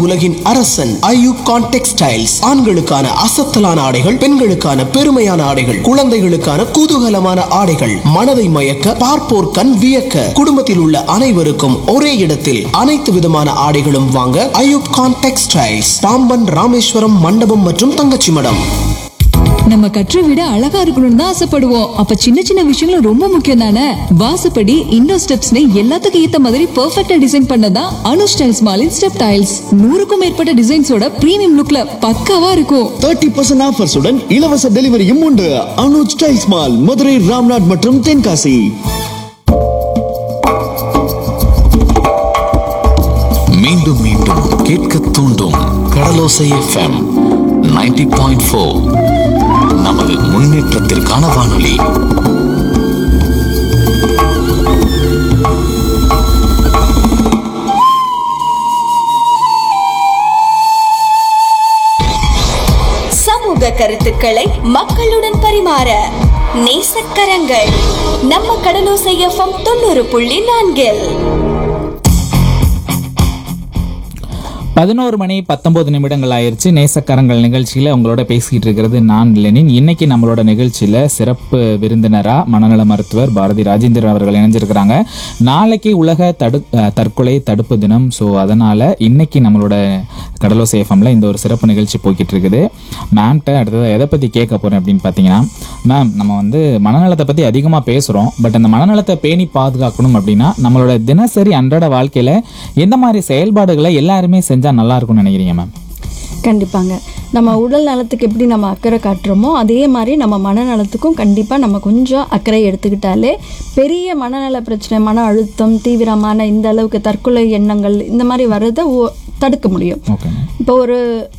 உலகின் அரசன் ஐயூகான் டெக்ஸ்டைல்ஸ் ஆண்களுக்கான அசத்தலான ஆடைகள் பெண்களுக்கான பெருமையான ஆடைகள் குழந்தைகளுக்கான குதூகலமான ஆடைகள் மனதை மயக்க பார்ப்போர் கண் வியக்க குடும்பத்தில் உள்ள அனைவருக்கும் ஒரே இடத்தில் அனைத்து விதமான ஆடைகளும் வாங்க ஐயூப்கான் டெக்ஸ்டைல்ஸ் பாம்பன் ராமேஸ்வரம் மண்டபம் மற்றும் தங்கச்சி மடம் நம்ம கற்ற விட அழகா இருக்கணும்னு தான் ஆசைப்படுவோம் அப்ப சின்ன சின்ன விஷயங்களும் ரொம்ப முக்கியம் தானே வாசப்படி இன்னோ ஸ்டெப்ஸ்னு எல்லாத்துக்கும் ஏத்த மாதிரி பெர்ஃபெக்ட்டா டிசைன் பண்ணதான் அனு ஸ்டைல்ஸ் மாலின் ஸ்டெப் டைல்ஸ் நூறுக்கும் மேற்பட்ட டிசைன்ஸோட பிரீமியம் லுக்ல பக்காவா இருக்கும் தேர்ட்டி பர்சன்ட் ஆஃபர்ஸுடன் இலவச டெலிவரியும் உண்டு அனுஜ் டைல்ஸ் மால் மதுரை ராம்நாட் மற்றும் தென்காசி மீண்டும் மீண்டும் கேட்க தூண்டும் கடலோசை எஃப்எம் 90.4 பாயிண்ட் ஃபோர் நமது முன்னேற்றத்திற்கான வானொலி சமூக கருத்துக்களை மக்களுடன் பரிமாற நேசக்கரங்கள் நம்ம கடலோசை எஃப்எம் தொண்ணூறு புள்ளி நான்கில் பதினோரு மணி பத்தொன்பது நிமிடங்கள் ஆயிருச்சு நேசக்கரங்கள் நிகழ்ச்சியில உங்களோட பேசிக்கிட்டு இருக்கிறது நான் லெனின் இன்னைக்கு நம்மளோட நிகழ்ச்சியில சிறப்பு விருந்தினரா மனநல மருத்துவர் பாரதி ராஜேந்திரன் அவர்கள் இணைஞ்சிருக்கிறாங்க நாளைக்கு உலக தடு அஹ், தற்கொலை தடுப்பு தினம் ஸோ அதனால இன்னைக்கு நம்மளோட கடலோசை எஃப்எம்ல இந்த ஒரு சிறப்பு நிகழ்ச்சி போய்கிட்டு இருக்குது மேம்கிட்ட அடுத்தது எதை பத்தி கேட்க போறேன் அப்படின்னு பார்த்தீங்கன்னா மேம் நம்ம வந்து மனநலத்தை பத்தி அதிகமாக பேசுறோம் பட் அந்த மனநலத்தை பேணி பாதுகாக்கணும் அப்படின்னா நம்மளோட தினசரி அன்றாட வாழ்க்கையில எந்த மாதிரி செயல்பாடுகளை எல்லாருமே செஞ்சா நல்லா இருக்கும்னு நினைக்கிறீங்க மேம் கண்டிப்பாங்க நம்ம உடல் நலத்துக்கு எப்படி நம்ம அக்கறை காட்டுறோமோ அதே மாதிரி நம்ம மனநலத்துக்கும் கண்டிப்பாக நம்ம கொஞ்சம் அக்கறை எடுத்துக்கிட்டாலே பெரிய மனநல பிரச்சனை மன அழுத்தம் தீவிரமான இந்த அளவுக்கு தற்கொலை எண்ணங்கள் இந்த மாதிரி வர்றதை ஓ- தடுக்க முடியும் ஓகே மேம் இப்போ ஒரு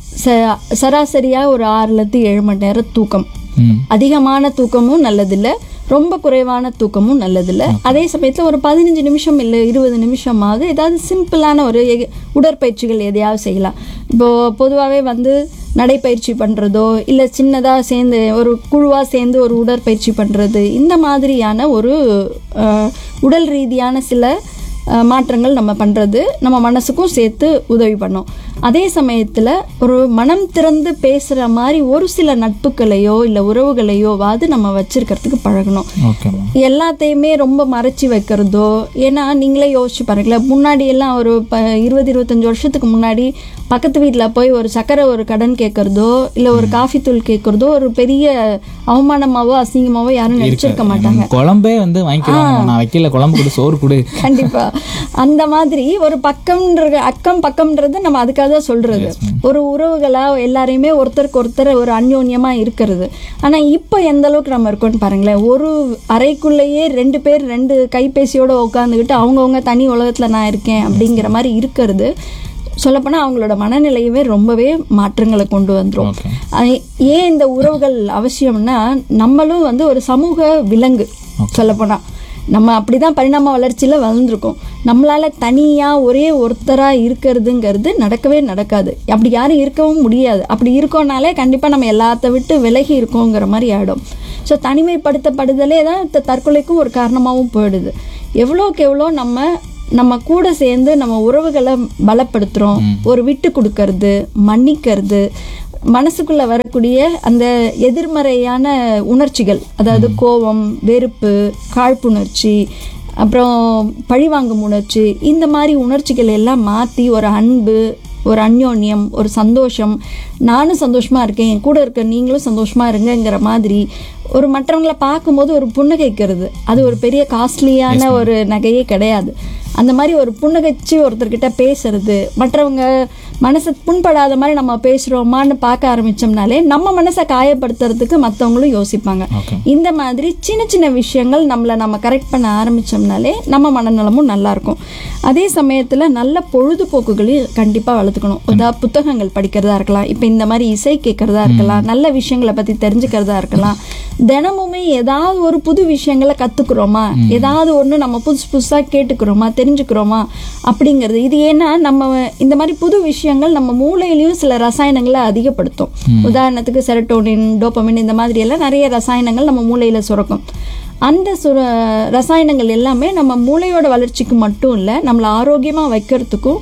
ச சராசரியாக ஒரு ஆறுலேருந்து ஏழு மணி நேரம் தூக்கம் ம் அதிகமான தூக்கமும் நல்லதில்லை ரொம்ப குறைவான தூக்கமும் நல்லதில்லை அதே சமயத்தில் ஒரு பதினஞ்சு நிமிஷம் இல்லை இருபது நிமிஷமாவது ஏதாவது சிம்பிளான ஒரு எ- உடற்பயிற்சிகள் எதையாவது செய்யலாம் இப்போது பொதுவாகவே வந்து நடைப்பயிற்சி பண்ணுறதோ இல்லை சின்னதாக சேர்ந்து ஒரு குழுவாக சேர்ந்து ஒரு உடற்பயிற்சி பண்ணுறது இந்த மாதிரியான ஒரு அஹ், உடல் ரீதியான சில அஹ், மாற்றங்கள் நம்ம பண்ணுறது நம்ம மனசுக்கும் சேர்த்து உதவி பண்ணும் அதே சமயத்தில் ஒரு மனம் திறந்து பேசுகிற மாதிரி ஒரு சில நட்புகளையோ இல்லை உறவுகளையோவாது நம்ம வச்சிருக்கிறதுக்கு பழகணும் ஓகே மேம் எல்லாத்தையுமே ரொம்ப மறைச்சி வைக்கிறதோ ஏன்னா நீங்களே யோசிச்சு பாருங்களேன் முன்னாடி எல்லாம் ஒரு ப இருபது இருபத்தஞ்சு வருஷத்துக்கு முன்னாடி பக்கத்து வீட்டில் போய் ஒரு சக்கரை ஒரு கடன் கேட்கறதோ இல்லை ஒரு காஃபி தூள் கேட்கறதோ ஒரு பெரிய அவமானமாவோ அசிங்கமாவோ யாரும் நினைச்சிருக்க மாட்டாங்க குழம்பே வந்து வாங்கிக்கிறாங்க நான் வைக்கல குழம்பு கொடு சோறு கொடு கண்டிப்பா அந்த மாதிரி ஒரு பக்கம்ன்ற அக்கம் பக்கம்ன்றது நம்ம அதுக்காக தான் சொல்றது ஒரு உறவுகளா எல்லாரையுமே ஒருத்தருக்கு ஒருத்தர் ஒரு அந்யோன்யமா இருக்கிறது ஆனா இப்போ எந்த அளவுக்கு நம்ம இருக்கோம்னு பாருங்களேன் ஒரு அறைக்குள்ளேயே ரெண்டு பேர் ரெண்டு கைபேசியோட உட்காந்துக்கிட்டு அவங்கவுங்க தனி உலகத்துல நான் இருக்கேன் அப்படிங்கிற மாதிரி இருக்கிறது சொல்லப்போனா அவங்களோட மனநிலையவே ரொம்பவே மாற்றங்களை கொண்டு வந்துரும் Okay. அஹ் ஏன் இந்த உறவுகள் அவசியம்னா நம்மளும் வந்து ஒரு சமூக விலங்கு சொல்லப்போனா நம்ம அப்படிதான் பரிணாம வளர்ச்சியில வளர்ந்துருக்கோம் நம்மளால தனியா ஒரே ஒருத்தரா இருக்கிறதுங்கிறது நடக்கவே நடக்காது அப்படி யாரும் இருக்கவும் முடியாது அப்படி இருக்கோம்னாலே கண்டிப்பா நம்ம எல்லாத்த விட்டு விலகி இருக்கோங்கிற மாதிரி ஆயிடும் ஸோ தனிமைப்படுத்தப்படுதலே தான் த- தற்கொலைக்கும் ஒரு காரணமாகவும் போயிடுது எவ்வளோக்கு எவ்வளோ நம்ம நம்ம கூட சேர்ந்து நம்ம உறவுகளை பலப்படுத்துறோம் ஒரு விட்டு கொடுக்கறது மன்னிக்கிறது மனசுக்குள்ள வரக்கூடிய அந்த எதிர்மறையான உணர்ச்சிகள் அதாவது கோபம் வெறுப்பு காழ்ப்புணர்ச்சி அப்புறம் பழிவாங்கும் உணர்ச்சி இந்த மாதிரி உணர்ச்சிகள் எல்லாம் மாற்றி ஒரு அன்பு ஒரு அந்யோன்யம் ஒரு சந்தோஷம் நானும் சந்தோஷமா இருக்கேன் என் கூட இருக்க நீங்களும் சந்தோஷமா இருங்கங்கிற மாதிரி ஒரு மற்றவங்களை பார்க்கும்போது ஒரு புன்னகைக்கிறது அது ஒரு பெரிய காஸ்ட்லியான ஒரு நகையே கிடையாது அந்த மாதிரி ஒரு புன்னகைச்சு ஒருத்தர்கிட்ட பேசுறது மற்றவங்க மனசை புண்படாத மாதிரி நம்ம பேசுறோமான்னு பார்க்க ஆரம்பிச்சோம்னாலே நம்ம மனசை காயப்படுத்துறதுக்கு மற்றவங்களும் யோசிப்பாங்க இந்த மாதிரி சின்ன சின்ன விஷயங்கள் நம்மளை நம்ம கரெக்ட் பண்ண ஆரம்பிச்சோம்னாலே நம்ம மனநலமும் நல்லா இருக்கும் அதே சமயத்தில் நல்ல பொழுதுபோக்குகளையும் கண்டிப்பாக வளர்த்துக்கணும் உதா புத்தகங்கள் படிக்கிறதா இருக்கலாம் இப்போ இந்த மாதிரி இசை கேட்கறதா இருக்கலாம் நல்ல விஷயங்களை பற்றி தெரிஞ்சுக்கிறதா இருக்கலாம் தினமுமே ஏதாவது ஒரு புது விஷயங்களை கற்றுக்குறோமா ஏதாவது ஒன்று நம்ம புதுசு புதுசாக கேட்டுக்கிறோமா தெரிஞ்சுக்கிறோமா அப்படிங்கிறது இது ஏன்னா நம்ம இந்த மாதிரி புது விஷயங்கள் நம்ம மூளையிலையும் சில ரசாயனங்களை அதிகப்படுத்தும் உதாரணத்துக்கு செரட்டோனின் டோபமின் இந்த மாதிரி எல்லாம் நிறைய ரசாயனங்கள் நம்ம மூளையில சுரக்கும் அந்த சுர ரசாயனங்கள் எல்லாமே நம்ம மூளையோட வளர்ச்சிக்கு மட்டும் இல்லை நம்மளை ஆரோக்கியமாக வைக்கிறதுக்கும்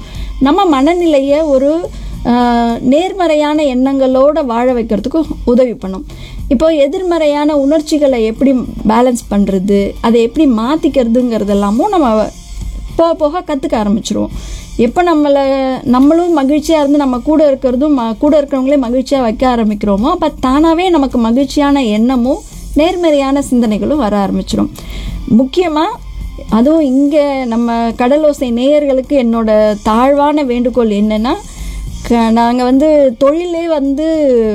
நம்ம மனநிலையை ஒரு ஆஹ், நேர்மறையான எண்ணங்களோட வாழ வைக்கிறதுக்கு உதவி பண்ணும் இப்போ எதிர்மறையான உணர்ச்சிகளை எப்படி பேலன்ஸ் பண்ணுறது அதை எப்படி மாற்றிக்கிறதுங்கிறதெல்லாமும் நம்ம போக போக கற்றுக்க ஆரம்பிச்சிருவோம் எப்போ நம்மளை நம்மளும் மகிழ்ச்சியாக இருந்து நம்ம கூட இருக்கிறதும் ம- கூட இருக்கிறவங்களே மகிழ்ச்சியாக வைக்க ஆரம்பிக்கிறோமோ அப்போ தானாகவே நமக்கு மகிழ்ச்சியான எண்ணமும் நேர்மறையான சிந்தனைகளும் வர ஆரம்பிச்சிடும் முக்கியமாக அதுவும் இங்கே நம்ம கடலோசை நேயர்களுக்கு என்னோட தாழ்வான வேண்டுகோள் என்னென்னா க நாங்கள் வந்து தொழிலே வந்து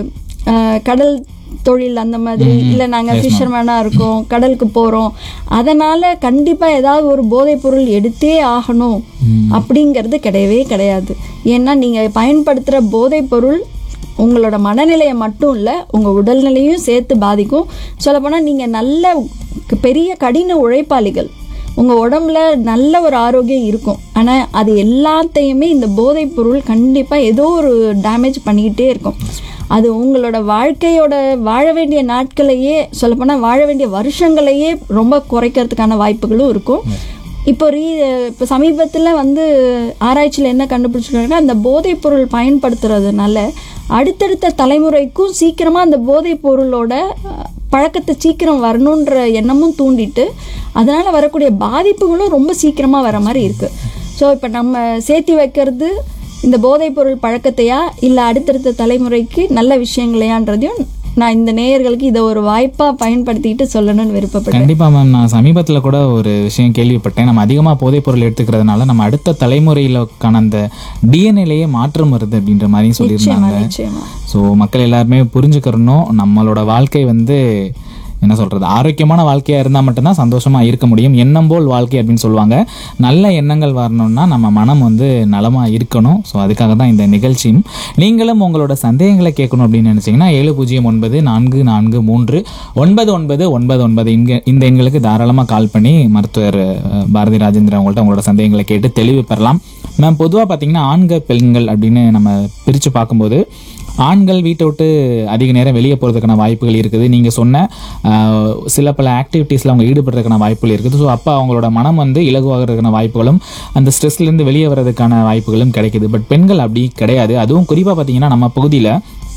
அஹ், கடல் தொழில் அந்த மாதிரி இல்லை நாங்கள் ஃபிஷர்மேனாக இருக்கோம் கடலுக்கு போகிறோம் அதனால் கண்டிப்பாக ஏதாவது ஒரு போதைப் பொருள் எடுத்தே ஆகணும் அப்படிங்கிறது கிடையவே கிடையாது ஏன்னா நீங்கள் பயன்படுத்துகிற போதைப் பொருள் உங்களோட மனநிலையை மட்டும் இல்லை உங்கள் உடல்நிலையும் சேர்த்து பாதிக்கும் சொல்லப்போனால் நீங்கள் நல்ல பெரிய கடின உழைப்பாளிகள் உங்கள் உடம்புல நல்ல ஒரு ஆரோக்கியம் இருக்கும் ஆனால் அது எல்லாத்தையுமே இந்த போதைப் பொருள் கண்டிப்பாக ஏதோ ஒரு டேமேஜ் பண்ணிக்கிட்டே இருக்கும் அது உங்களோட வாழ்க்கையோட வாழ வேண்டிய நாட்களையே சொல்லப்போனால் வாழ வேண்டிய வருஷங்களையே ரொம்ப குறைக்கிறதுக்கான வாய்ப்புகளும் இருக்கும் இப்போ ரீ இப்போ சமீபத்தில் வந்து ஆராய்ச்சியில் என்ன கண்டுபிடிச்சிருக்காங்கன்னா அந்த போதைப் பொருள் பயன்படுத்துறதுனால அடுத்தடுத்த தலைமுறைக்கும் சீக்கிரமாக அந்த போதைப் பொருளோட அஹ், பழக்கத்தை சீக்கிரம் வரணுன்ற எண்ணமும் தூண்டிட்டு அதனால் வரக்கூடிய பாதிப்புகளும் ரொம்ப சீக்கிரமாக வர மாதிரி இருக்குது ஸோ இப்போ நம்ம சேர்த்தி வைக்கிறது இந்த போதைப் பொருள் பழக்கத்தையா இல்லை அடுத்தடுத்த தலைமுறைக்கு நல்ல விஷயங்களையான்றதையும் நான் இந்த நேயர்களுக்கு இதை ஒரு வாய்ப்பாக பயன்படுத்திக்கிட்டு சொல்லணும்னு விருப்பப்பட்டேன் கண்டிப்பா மேம் நான் சமீபத்தில் கூட ஒரு விஷயம் கேள்விப்பட்டேன் நம்ம அதிகமாக போதைப் பொருள் எடுத்துக்கிறதுனால நம்ம அடுத்த தலைமுறையிலக்கான அந்த டிஎன்ஏலேயே மாற்றம் வருது அப்படின்ற மாதிரியும் நிச்சயமா சொல்லியிருந்தாங்க நிச்சயமா ஸோ மக்கள் எல்லாருமே புரிஞ்சுக்கிறணும் நம்மளோட வாழ்க்கை வந்து என்ன சொல்கிறது ஆரோக்கியமான வாழ்க்கையாக இருந்தால் மட்டும்தான் சந்தோஷமாக இருக்க முடியும் எண்ணம் போல் வாழ்க்கை அப்படின்னு சொல்லுவாங்க நல்ல எண்ணங்கள் வரணும்னா நம்ம மனம் வந்து நலமாக இருக்கணும் ஸோ அதுக்காக தான் இந்த நிகழ்ச்சியும் நீங்களும் உங்களோட சந்தேகங்களை கேட்கணும் அப்படின்னு நினச்சிங்கன்னா ஏழு பூஜ்ஜியம் ஒன்பது நான்கு நான்கு மூன்று ஒன்பது ஒன்பது ஒன்பது ஒன்பது இங்கே இந்த எண்களுக்கு தாராளமாக கால் பண்ணி மருத்துவர் அஹ், பாரதி ராஜேந்திரன் அவங்கள்ட்ட உங்களோட சந்தேகங்களை கேட்டு தெளிவு பெறலாம் மேம் பொதுவாக பார்த்தீங்கன்னா ஆண்கள் பெண்கள் அப்படின்னு நம்ம பிரித்து பார்க்கும்போது ஆண்கள் வீட்டை விட்டு அதிக நேரம் வெளியே போகிறதுக்கான வாய்ப்புகள் இருக்குது நீங்கள் சொன்ன ஆஹ், சில பல ஆக்டிவிட்டீஸில் அவங்க ஈடுபடுறதுக்கான வாய்ப்புகள் இருக்குது ஸோ அப்போ அவங்களோட மனம் வந்து இலகுவாகிறதுக்கான வாய்ப்புகளும் அந்த ஸ்ட்ரெஸ்லேருந்து வெளியே வர்றதுக்கான வாய்ப்புகளும் கிடைக்குது பட் பெண்கள் அப்படி கிடையாது அதுவும் குறிப்பாக பார்த்தீங்கன்னா நம்ம பகுதியில்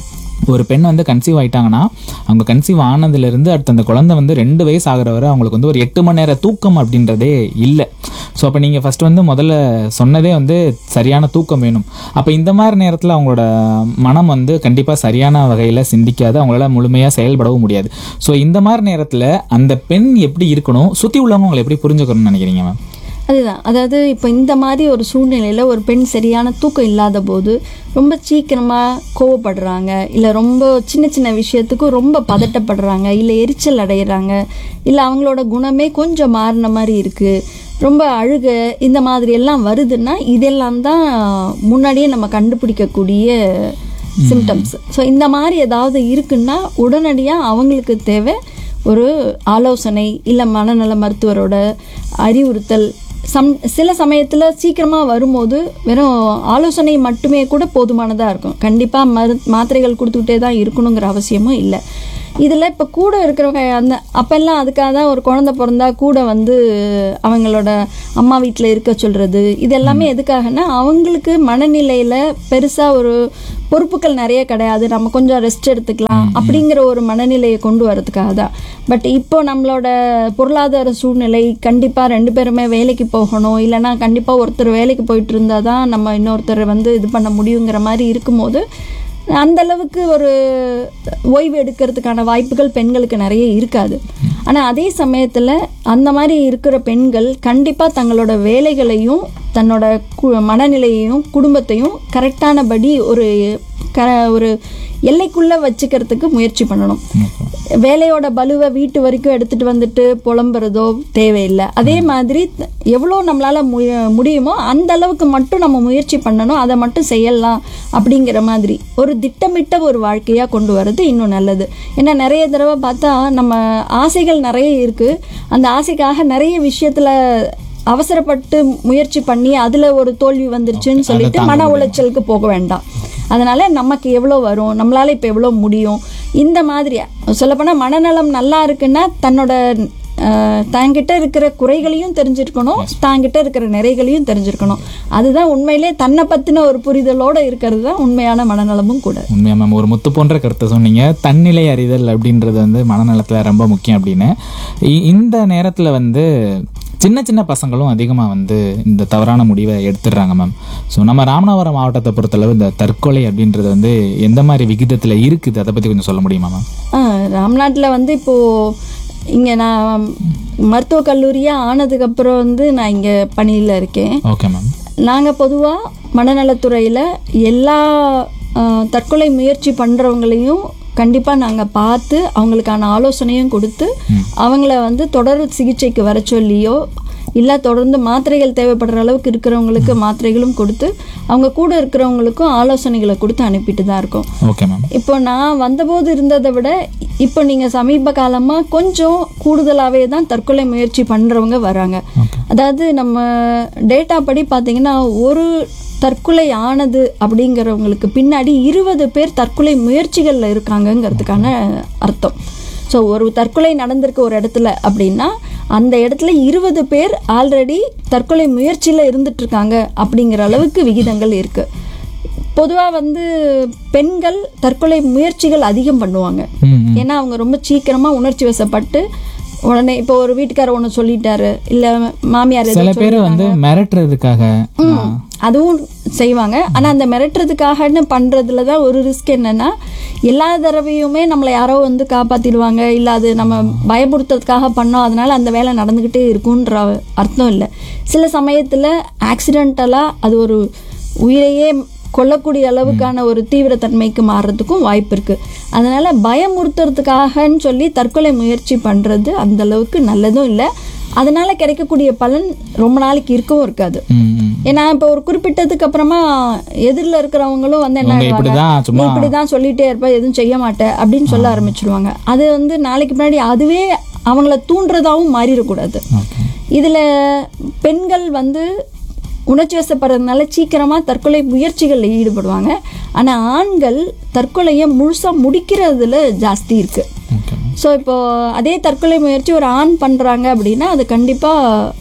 ஒரு பெண் வந்து கன்சீவ் ஆயிட்டாங்கன்னா அவங்க கன்சீவ் ஆனதுலேருந்து அடுத்து அந்த குழந்தை வந்து ரெண்டு வயசு ஆகிற வரை அவங்களுக்கு வந்து ஒரு எட்டு மணி நேர தூக்கம் அப்படின்றதே இல்லை ஸோ அப்போ நீங்கள் ஃபஸ்ட் வந்து முதல்ல சொன்னதே வந்து சரியான தூக்கம் வேணும் அப்போ இந்த மாதிரி நேரத்தில் அவங்களோட மனம் வந்து கண்டிப்பாக சரியான வகையில் சிந்திக்காது அவங்களால முழுமையாக செயல்படவும் முடியாது ஸோ இந்த மாதிரி நேரத்தில் அந்த பெண் எப்படி இருக்கணும் சுற்றி உள்ளவங்க அவங்களை எப்படி புரிஞ்சுக்கணும்னு நினைக்கிறீங்க மேம் அதுதான் அதாவது இப்போ இந்த மாதிரி ஒரு சூழ்நிலையில் ஒரு பெண் சரியான தூக்கம் இல்லாத போது ரொம்ப சீக்கிரமாக கோவப்படுறாங்க இல்லை ரொம்ப சின்ன சின்ன விஷயத்துக்கும் ரொம்ப பதட்டப்படுறாங்க இல்லை எரிச்சல் அடைகிறாங்க இல்லை அவங்களோட குணமே கொஞ்சம் மாறின மாதிரி இருக்குது ரொம்ப அழுக இந்த மாதிரி எல்லாம் வருதுன்னா இதெல்லாம் தான் முன்னாடியே நம்ம கண்டுபிடிக்கக்கூடிய சிம்டம்ஸ் ஸோ இந்த மாதிரி ஏதாவது இருக்குன்னா உடனடியாக அவங்களுக்கு தேவை ஒரு ஆலோசனை இல்லை மனநல மருத்துவரோட அறிவுறுத்தல் சம் சில சமயத்தில் சீக்கிரமாக வரும்போது வெறும் ஆலோசனை மட்டுமே கூட போதுமானதாக இருக்கும் கண்டிப்பாக மரு மாத்திரைகள் கொடுத்துக்கிட்டே தான் இருக்கணுங்கிற அவசியமும் இல்லை இதில் இப்போ கூட இருக்கிறவங்க அந்த அப்போல்லாம் அதுக்காக தான் ஒரு குழந்தை பிறந்தா கூட வந்து அவங்களோட அம்மா வீட்டில் இருக்க சொல்கிறது இது எல்லாமே எதுக்காகன்னா அவங்களுக்கு மனநிலையில் பெருசாக ஒரு பொறுப்புகள் நிறைய கிடையாது நம்ம கொஞ்சம் ரெஸ்ட் எடுத்துக்கலாம் அப்படிங்கிற ஒரு மனநிலையை கொண்டு வரதுக்காக தான் பட் இப்போ நம்மளோட பொருளாதார சூழ்நிலை கண்டிப்பாக ரெண்டு பேருமே வேலைக்கு போகணும் இல்லைன்னா கண்டிப்பாக ஒருத்தர் வேலைக்கு போயிட்டு இருந்தால் தான் நம்ம இன்னொருத்தர் வந்து இது பண்ண முடியுங்கிற மாதிரி இருக்கும்போது அந்த அளவுக்கு ஒரு ஓய்வு எடுக்கிறதுக்கான வாய்ப்புகள் பெண்களுக்கு நிறைய இருக்காது ஆனால் அதே சமயத்தில் அந்த மாதிரி இருக்கிற பெண்கள் கண்டிப்பாக தங்களோட வேலைகளையும் தன்னோட கு- மனநிலையையும் குடும்பத்தையும் கரெக்டானபடி ஒரு க ஒரு எல்லைக்குள்ளே வச்சுக்கிறதுக்கு முயற்சி பண்ணணும் வேலையோட பலுவை வீட்டு வரைக்கும் எடுத்துட்டு வந்துட்டு புலம்புறதோ தேவையில்லை அதே மாதிரி த- எவ்வளோ நம்மளால மு- முடியுமோ அந்த அளவுக்கு மட்டும் நம்ம முயற்சி பண்ணணும் அதை மட்டும் செய்யலாம் அப்படிங்கிற மாதிரி ஒரு திட்டமிட்ட ஒரு வாழ்க்கையா கொண்டு வர்றது இன்னும் நல்லது ஏன்னா நிறைய தடவை பார்த்தா நம்ம ஆசைகள் நிறைய இருக்கு அந்த ஆசைக்காக நிறைய விஷயத்துல அவசரப்பட்டு முயற்சி பண்ணி அதுல ஒரு தோல்வி வந்துருச்சுன்னு சொல்லிட்டு மன உளைச்சலுக்கு போக வேண்டாம் அதனால நமக்கு எவ்வளோ வரும் நம்மளால இப்போ எவ்வளோ முடியும் இந்த மாதிரி சொல்லப்போனால் மனநலம் நல்லா இருக்குன்னா தன்னோட அஹ், தாங்கிட்ட இருக்கிற குறைகளையும் தெரிஞ்சிருக்கணும் தாங்கிட்ட இருக்கிற நிறைகளையும் தெரிஞ்சிருக்கணும் அதுதான் உண்மையிலே தன்னை பத்தின ஒரு புரிதலோட இருக்கிறது தான் உண்மையான மனநலமும் கூட உண்மையா மேம் ஒரு முத்து போன்ற கருத்தை சொன்னீங்க தன்னிலை அறிதல் அப்படின்றது வந்து மனநலத்தில் ரொம்ப முக்கியம் அப்படின்னு இ- இந்த நேரத்தில் வந்து சின்ன சின்ன பசங்களும் அதிகமாக வந்து இந்த தவறான முடிவை எடுத்துடுறாங்க மேம் ஸோ நம்ம ராமநாதபுரம் மாவட்டத்தை பொறுத்தளவு இந்த தற்கொலை அப்படின்றது வந்து எந்த மாதிரி விகிதத்தில் இருக்குது அதை பற்றி கொஞ்சம் சொல்ல முடியுமா மேம் ஆ, ராம்நாட்டில் வந்து இப்போது இங்கே நான் மருத்துவக் கல்லூரியாக ஆனதுக்கப்புறம் வந்து நான் இங்கே பணியில் இருக்கேன் ஓகே மேம் நாங்கள் பொதுவாக மனநலத்துறையில் எல்லா ஆ, தற்கொலை முயற்சி பண்ணுறவங்களையும் கண்டிப்பாக நாங்கள் பார்த்து அவங்களுக்கான ஆலோசனையும் கொடுத்து அவங்கள வந்து தொடர் சிகிச்சைக்கு வர சொல்லியோ இல்லை தொடர்ந்து மாத்திரைகள் தேவைப்படுற அளவுக்கு இருக்கிறவங்களுக்கு மாத்திரைகளும் கொடுத்து அவங்க கூட இருக்கிறவங்களுக்கும் ஆலோசனைகளை கொடுத்து அனுப்பிட்டு தான் இருக்கோம் ஓகே மேம் இப்போ நான் வந்தபோது இருந்ததை விட இப்போ நீங்கள் சமீப காலமாக கொஞ்சம் கூடுதலாகவே தான் தற்கொலை முயற்சி பண்ணுறவங்க வராங்க அதாவது நம்ம டேட்டா படி பார்த்தீங்கன்னா ஒரு தற்கொலை ஆனது அப்படிங்கிறவங்களுக்கு பின்னாடி இருபது பேர் தற்கொலை முயற்சிகளில் இருக்காங்கங்கிறதுக்கான அர்த்தம் ஸோ ஒரு தற்கொலை நடந்திருக்கு ஒரு இடத்துல அப்படின்னா அந்த இடத்துல இருபது பேர் ஆல்ரெடி தற்கொலை முயற்சியில் இருந்துட்டு இருக்காங்க அப்படிங்கிற அளவுக்கு விகிதங்கள் இருக்குது பொதுவாக வந்து பெண்கள் தற்கொலை முயற்சிகள் அதிகம் பண்ணுவாங்க ம், ஏன்னா அவங்க ரொம்ப சீக்கிரமாக உணர்ச்சி வசப்பட்டு உடனே இப்போ ஒரு வீட்டுக்காரர் ஒன்று சொல்லிட்டாரு இல்லை மாமியார் ஏதோ சில பேர் வந்து மிரட்டுறதுக்காக ம், அதுவும் செய்வாங்க ஆனால் அந்த மிரட்டுறதுக்காகன்னு பண்ணுறதுல தான் ஒரு ரிஸ்க் என்னன்னா எல்லா தடவையுமே நம்மளை யாரோ வந்து காப்பாற்றிடுவாங்க இல்லை அது நம்ம பயமுறுத்துறதுக்காக பண்ணோம் அதனால அந்த வேலை நடந்துக்கிட்டே இருக்குன்ற அர்த்தம் இல்லை சில சமயத்தில் ஆக்சிடென்டலாக அது ஒரு உயிரையே கொல்லக்கூடிய அளவுக்கான ஒரு தீவிரத்தன்மைக்கு மாறுறதுக்கும் வாய்ப்பு இருக்கு அதனால பயமுறுத்துறதுக்காகன்னு சொல்லி தற்கொலை முயற்சி பண்றது அந்த அளவுக்கு நல்லதும் இல்லை அதனால கிடைக்கக்கூடிய பலன் ரொம்ப நாளைக்கு இருக்கவும் இருக்காது ம், ம். ஏன்னா இப்போ ஒரு குறிப்பிட்டதுக்கு அப்புறமா எதிரில் இருக்கிறவங்களும் வந்து என்ன உங்க ஆயிடுவாங்க, இப்படிதான் நீ சும்மா- இப்படிதான் சொல்லிட்டே இருப்ப எதுவும் செய்ய மாட்டேன் அப்படின்னு சொல்ல ஆரம்பிச்சிடுவாங்க அது வந்து நாளைக்கு முன்னாடி அதுவே அவங்கள தூண்டுறதாவும் மாறிடக்கூடாது ஓகே இதுல பெண்கள் வந்து உணர்ச்சி வசப்படுறதுனால சீக்கிரமா தற்கொலை முயற்சிகளில் ஈடுபடுவாங்க ஆனா ஆண்கள் தற்கொலையை முழுசா முடிக்கிறதுல ஜாஸ்தி இருக்கு ஓகே ஸோ இப்போ அதே தற்கொலை முயற்சி ஒரு ஆண் பண்றாங்க அப்படின்னா அது கண்டிப்பா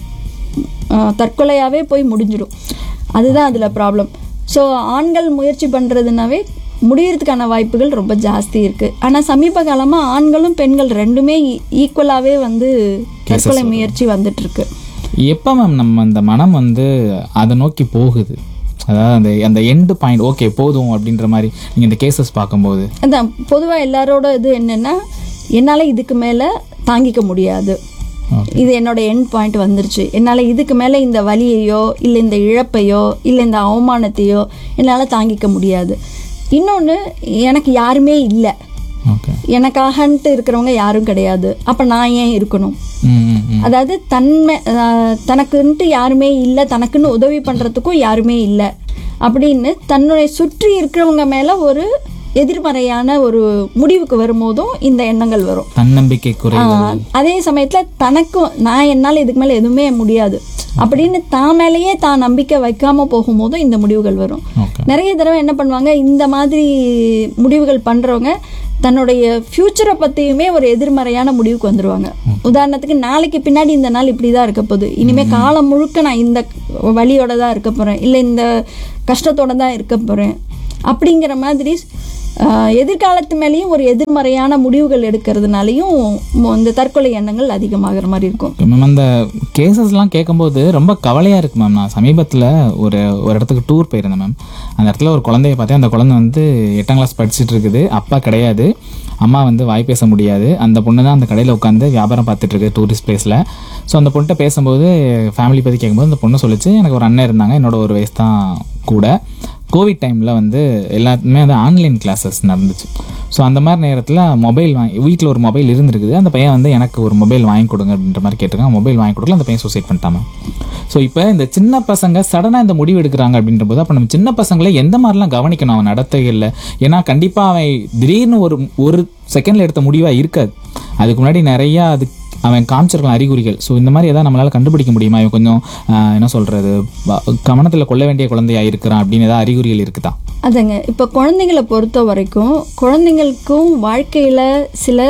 அஹ், தற்கொலையாவே போய் முடிஞ்சிடும் அதுதான் அதுல ப்ராப்ளம் ஸோ ஆண்கள் முயற்சி பண்றதுனாவே முடியறதுக்கான வாய்ப்புகள் ரொம்ப ஜாஸ்தி இருக்கு ஆனா சமீப காலமா ஆண்களும் பெண்கள் ரெண்டுமே ஈக்குவலாவே வந்து தற்கொலை முயற்சி வந்துட்டு இருக்கு எப்போ மேம் நம்ம அந்த மனம் வந்து அதை நோக்கி போகுது அதாவது அந்த அந்த எண்டு பாயிண்ட் ஓகே போதும் அப்படின்ற மாதிரி நீங்கள் இந்த கேசஸ் பார்க்கும்போது அதான் பொதுவாக எல்லாரோட இது என்னன்னா என்னால் இதுக்கு மேலே தாங்கிக்க முடியாது ஓகே இது என்னோட எண்ட் பாயிண்ட் வந்துருச்சு என்னால் இதுக்கு மேலே இந்த வலியையோ இல்லை இந்த இழப்பையோ இல்லை இந்த அவமானத்தையோ என்னால் தாங்கிக்க முடியாது இன்னொன்று எனக்கு யாருமே இல்லை ஓகே எனக்காகன்ட்டு இருக்கிறவங்க யாரும் கிடையாது அப்போ நான் ஏன் இருக்கணும் ம் ம் ம் அதாவது தன்மை அஹ், தனக்குன்ட்டு யாருமே இல்லை தனக்குன்னு உதவி பண்ணுறதுக்கும் யாருமே இல்லை அப்படின்னு தன்னுடைய சுற்றி இருக்கிறவங்க மேலே ஒரு எதிர்மறையான ஒரு முடிவுக்கு வரும்போதும் இந்த எண்ணங்கள் வரும் தன்னம்பிக்கை குறைவு ஆஹ், அதே சமயத்தில் தனக்கும் நான் என்னால் இதுக்கு மேலே எதுவுமே முடியாது அப்படின்னு தான் மேலேயே தான் நம்பிக்கை வைக்காம போகும்போதும் இந்த முடிவுகள் வரும் ஓகே நிறைய தடவை என்ன பண்ணுவாங்க இந்த மாதிரி முடிவுகள் பண்றவங்க தன்னுடைய ஃப்யூச்சரை பற்றியுமே ஒரு எதிர்மறையான முடிவுக்கு வந்துருவாங்க உதாரணத்துக்கு நாளைக்கு பின்னாடி இந்த நாள் இப்படி தான் இருக்க போகுது இனிமே காலம் முழுக்க நான் இந்த வழியோட தான் இருக்க போகிறேன் இல்லை இந்த கஷ்டத்தோட தான் இருக்க போகிறேன் அப்படிங்கிற மாதிரி ஆஹ், எதிர்காலத்து மேலேயும் ஒரு எதிர்மறையான முடிவுகள் எடுக்கிறதுனாலையும் மு- இந்த தற்கொலை எண்ணங்கள் அதிகமாகிற மாதிரி இருக்கும் மேம் அந்த கேசஸ்லாம் கேட்கும்போது ரொம்ப கவலையாக இருக்கு மேம் நான் சமீபத்தில் ஒரு ஒரு இடத்துக்கு டூர் போயிருந்தேன் மேம் அந்த இடத்துல ஒரு குழந்தைய பார்த்தேன் அந்த குழந்தை வந்து எட்டாம் கிளாஸ் படிச்சுட்டு இருக்குது அப்பா கிடையாது அம்மா வந்து வாய் பேச முடியாது அந்த பொண்ணு தான் அந்த கடையில் உட்காந்து வியாபாரம் பார்த்துட்டு இருக்கு டூரிஸ்ட் பிளேஸில் ஸோ அந்த பொண்ணுகிட்ட பேசும்போது ஃபேமிலி பற்றி கேட்கும்போது அந்த பொண்ணு சொல்லிச்சு எனக்கு ஒரு அண்ணன் இருந்தாங்க என்னோட ஒரு வயசு தான் கூட கோவிட் டைமில் வந்து எல்லாத்துமே வந்து ஆன்லைன் கிளாஸஸ் நடந்துச்சு ஸோ அந்த மாதிரி நேரத்தில் மொபைல் வாங்கி வீட்டில் ஒரு மொபைல் இருந்திருக்குது அந்த பையன் வந்து எனக்கு ஒரு மொபைல் வாங்கி கொடுங்க அப்படின்ற மாதிரி கேட்டிருக்கான் மொபைல் வாங்கி கொடுக்கல அந்த பையன் சூசைட் பண்ணிட்டாங்க ஸோ இப்போ இந்த சின்ன பசங்க சடனாக இந்த முடிவு எடுக்கிறாங்க அப்படின்ற போது அப்போ நம்ம சின்ன பசங்களை எந்த மாதிரிலாம் கவனிக்கணும் அவன் நடத்தைகளில் ஏன்னா கண்டிப்பாக அவன் திடீர்னு ஒரு ஒரு செகண்டில் எடுத்த முடிவாக இருக்காது அதுக்கு முன்னாடி நிறையா அது அவன் காமிச்சிருக்கலாம் அறிகுறிகள் ஸோ இந்த மாதிரி எதாவது நம்மளால் கண்டுபிடிக்க முடியுமா இவன் கொஞ்சம் ஆஹ், என்ன சொல்கிறது கவனத்தில் கொள்ள வேண்டிய குழந்தையா இருக்கிறான் அப்படின்னு ஏதாவது அறிகுறிகள் இருக்குதா அதுங்க இப்போ குழந்தைங்களை பொறுத்த வரைக்கும் குழந்தைங்களுக்கும் வாழ்க்கையில் சில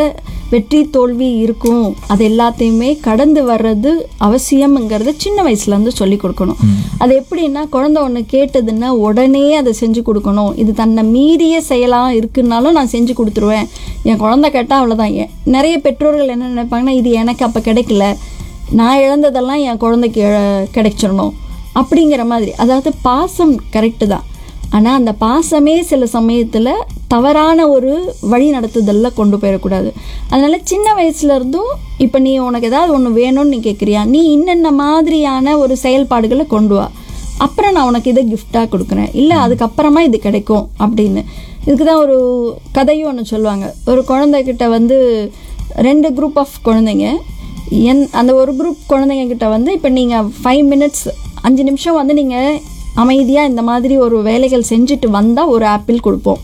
வெற்றி தோல்வி இருக்கும் அது எல்லாத்தையுமே கடந்து வர்றது அவசியம்ங்கிறத சின்ன வயசுலேருந்து சொல்லி கொடுக்கணும் அது எப்படின்னா குழந்தை ஒன்று கேட்டதுன்னா உடனே அதை செஞ்சு கொடுக்கணும் இது தன்னை மீறிய செயலாக இருக்குன்னாலும் நான் செஞ்சு கொடுத்துருவேன் என் குழந்தை கேட்டால் அவ்வளோதான் எ- நிறைய பெற்றோர்கள் என்ன நினைப்பாங்கன்னா இது எனக்கு அப்போ கிடைக்கல நான் இழந்ததெல்லாம் என் குழந்தைக்கு இழ- கிடைச்சிடணும் அப்படிங்கிற மாதிரி அதாவது பாசம் கரெக்டு தான் ஆனால் அந்த பாசமே சில சமயத்தில் தவறான ஒரு வழி நடத்துதலில் கொண்டு போயிடக்கூடாது அதனால் சின்ன வயசுல இருந்தும் இப்போ நீ உனக்கு ஏதாவது ஒன்று வேணும்னு நீ கேட்குறியா நீ இன்னென்ன மாதிரியான ஒரு செயல்பாடுகளை கொண்டு வா அப்புறம் நான் உனக்கு இதை கிஃப்டாக கொடுக்குறேன் இல்லை அதுக்கப்புறமா இது கிடைக்கும் அப்படின்னு இதுக்கு தான் ஒரு கதையும் ஒன்று சொல்லுவாங்க ஒரு குழந்தைகிட்ட வந்து ரெண்டு குரூப் ஆஃப் குழந்தைங்க என் அந்த ஒரு குரூப் குழந்தைங்க கிட்ட வந்து இப்போ நீங்கள் ஃபைவ் மினிட்ஸ் அஞ்சு நிமிஷம் வந்து நீங்கள் அமைதியாக இந்த மாதிரி ஒரு வேலைகள் செஞ்சுட்டு வந்தால் ஒரு ஆப்பிள் கொடுப்போம்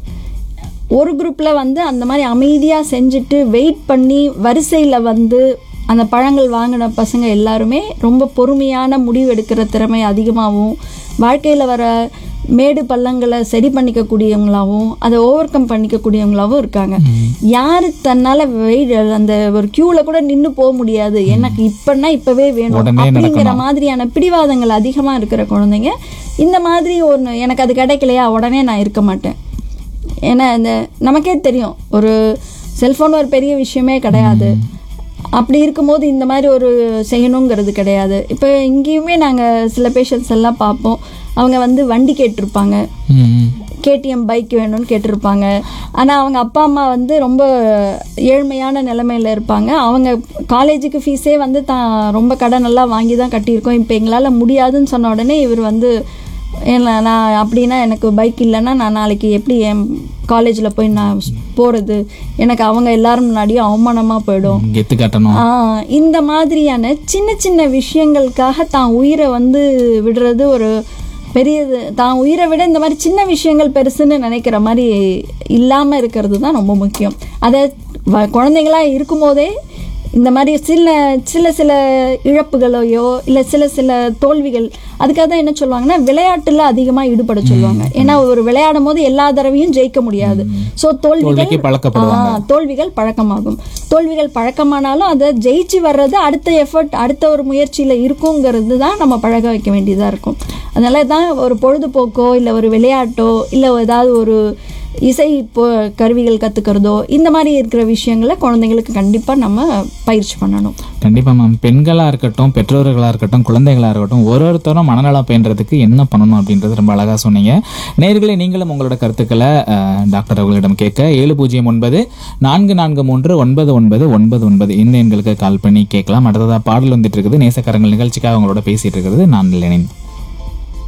ஒரு குரூப்பில் வந்து அந்த மாதிரி அமைதியாக செஞ்சுட்டு வெயிட் பண்ணி வரிசையில் வந்து அந்த பழங்கள் வாங்கின பசங்க எல்லாருமே ரொம்ப பொறுமையான முடிவு எடுக்கிற திறமை அதிகமாகவும் வாழ்க்கையில் வர மேடு பள்ளங்களை சரி பண்ணிக்கக்கூடியவங்களாகவும் அதை ஓவர் கம் பண்ணிக்கக்கூடியவங்களாகவும் இருக்காங்க யார் தன்னால் வெயிட் அந்த ஒரு க்யூவில் கூட நின்று போக முடியாது எனக்கு இப்போன்னா இப்போவே வேணும் உடனே அப்படிங்கிற நடக்கணும். மாதிரியான பிடிவாதங்கள் அதிகமாக இருக்கிற குழந்தைங்க இந்த மாதிரி ஒன்று எனக்கு அது கிடைக்கலையா உடனே நான் இருக்க மாட்டேன் ஏன்னா இந்த நமக்கே தெரியும் ஒரு செல்ஃபோன் ஒரு பெரிய விஷயமே கிடையாது அப்படி இருக்கும்போது இந்த மாதிரி ஒரு செய்யணுங்கிறது கிடையாது இப்போ இங்கேயுமே நாங்கள் சில பேஷண்ட்ஸ் எல்லாம் பார்ப்போம் அவங்க வந்து வண்டி கேட்டிருப்பாங்க ம், ம். கேடிஎம் பைக் வேணும்னு கேட்டிருப்பாங்க ஆனால் அவங்க அப்பா அம்மா வந்து ரொம்ப ஏழ்மையான நிலைமையில் இருப்பாங்க அவங்க காலேஜுக்கு ஃபீஸே வந்து தான் ரொம்ப கடன் எல்லாம் வாங்கி தான் கட்டியிருக்கோம் இப்போ எங்களால் முடியாதுன்னு சொன்ன உடனே இவர் வந்து இல்லை நான் அப்படின்னா எனக்கு பைக் இல்லைன்னா நான் நாளைக்கு எப்படி என் காலேஜில் போய் நான் போகிறது எனக்கு அவங்க எல்லாரும் முன்னாடியும் அவமானமாக போயிடும் கெத்து காட்டணும் ஆ, இந்த மாதிரியான சின்ன சின்ன விஷயங்களுக்காக தான் உயிரை வந்து விடுறது ஒரு பெரியது தான் உயிரை விட இந்த மாதிரி சின்ன விஷயங்கள் பெருசுன்னு நினைக்கிற மாதிரி இல்லாமல் இருக்கிறது தான் ரொம்ப முக்கியம் அதை வ- குழந்தைங்களா இருக்கும்போதே இந்த மாதிரி சில சில சில இழப்புகளையோ இல்லை சில சில தோல்விகள் அதுக்காக தான் என்ன சொல்லுவாங்கன்னா விளையாட்டுல அதிகமாக ஈடுபட சொல்லுவாங்க ஏன்னா ஒரு விளையாடும் போது எல்லா தடவையும் ஜெயிக்க முடியாது ஸோ தோல்விக்கு தோல்விகள் பழக்கப்படுவாங்க. ஆ, தோல்விகள் பழக்கமாகும் தோல்விகள் பழக்கமானாலும் அதை ஜெயிச்சு வர்றது அடுத்த எஃபர்ட் அடுத்த ஒரு முயற்சியில் இருக்குங்கிறது தான் நம்ம பழக வைக்க வேண்டியதாக இருக்கும் அதனால தான் ஒரு பொழுதுபோக்கோ இல்லை ஒரு விளையாட்டோ இல்லை ஏதாவது ஒரு இசை இப்போ கருவிகள் கற்றுக்கிறதோ இந்த மாதிரி இருக்கிற விஷயங்களை குழந்தைங்களுக்கு கண்டிப்பாக நம்ம பயிற்சி பண்ணணும் கண்டிப்பா மேம் பெண்களா இருக்கட்டும் பெற்றோர்களா இருக்கட்டும் குழந்தைகளா இருக்கட்டும் ஒரு ஒருத்தரும் மனநலம் பேன்றதுக்கு என்ன பண்ணணும் அப்படின்றது ரொம்ப அழகா சொன்னீங்க நேயர்களே நீங்களும் உங்களோட கருத்துக்களை அஹ், டாக்டர் அவர்களிடம் கேட்க ஏழு பூஜ்ஜியம் ஒன்பது நான்கு நான்கு மூன்று ஒன்பது ஒன்பது ஒன்பது ஒன்பது இந்த எண்களுக்கு கால் பண்ணி கேட்கலாம் அடுத்ததா பாடல் வந்துட்டு இருக்குது நேசக்கரங்கள் நிகழ்ச்சிக்காக உங்களோட பேசிட்டு இருக்கிறது நான் லெனின்